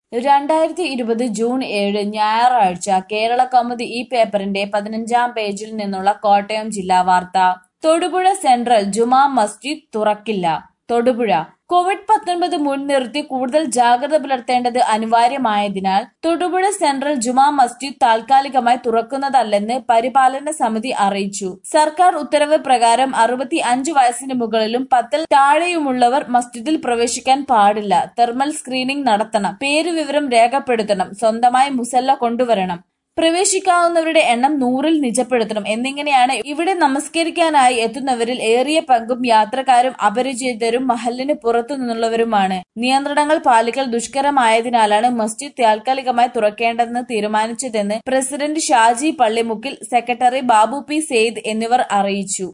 രണ്ടായിരത്തി ഇരുപത് ജൂൺ ഏഴ് ഞായറാഴ്ച കേരള കൗമുദി ഈ പേപ്പറിന്റെ പതിനഞ്ചാം പേജിൽ നിന്നുള്ള കോട്ടയം ജില്ലാ വാർത്ത തൊടുപുഴ സെൻട്രൽ ജുമാ മസ്ജിദ് തുറക്കില്ല തൊടുപുഴ കോവിഡ് പത്തൊൻപത് മുൻനിർത്തി കൂടുതൽ ജാഗ്രത പുലർത്തേണ്ടത് അനിവാര്യമായതിനാൽ തൊടുപുഴ സെൻട്രൽ ജുമാ മസ്ജിദ് താൽക്കാലികമായി തുറക്കുന്നതല്ലെന്ന് പരിപാലന സമിതി അറിയിച്ചു സർക്കാർ ഉത്തരവ് പ്രകാരം അറുപത്തി അഞ്ച് വയസ്സിന് മുകളിലും പത്തിൽ താഴെയുമുള്ളവർ മസ്ജിദിൽ പ്രവേശിക്കാൻ പാടില്ല തെർമൽ സ്ക്രീനിംഗ് നടത്തണം പേര് വിവരം രേഖപ്പെടുത്തണം സ്വന്തമായി മുസല്ല കൊണ്ടുവരണം പ്രവേശിക്കാവുന്നവരുടെ എണ്ണം നൂറിൽ നിജപ്പെടുത്തണം എന്നിങ്ങനെയാണ് ഇവിടെ നമസ്കരിക്കാനായി എത്തുന്നവരിൽ ഏറിയ പങ്കും യാത്രക്കാരും അപരിചിതരും മഹലിന് പുറത്തു നിന്നുള്ളവരുമാണ് നിയന്ത്രണങ്ങൾ പാലിക്കൽ ദുഷ്കരമായതിനാലാണ് മസ്ജിദ് താൽക്കാലികമായി തുറക്കേണ്ടതെന്ന് തീരുമാനിച്ചതെന്ന് പ്രസിഡന്റ് ഷാജി പള്ളിമുക്കിൽ സെക്രട്ടറി ബാബു പി സെയ്ദ് എന്നിവർ അറിയിച്ചു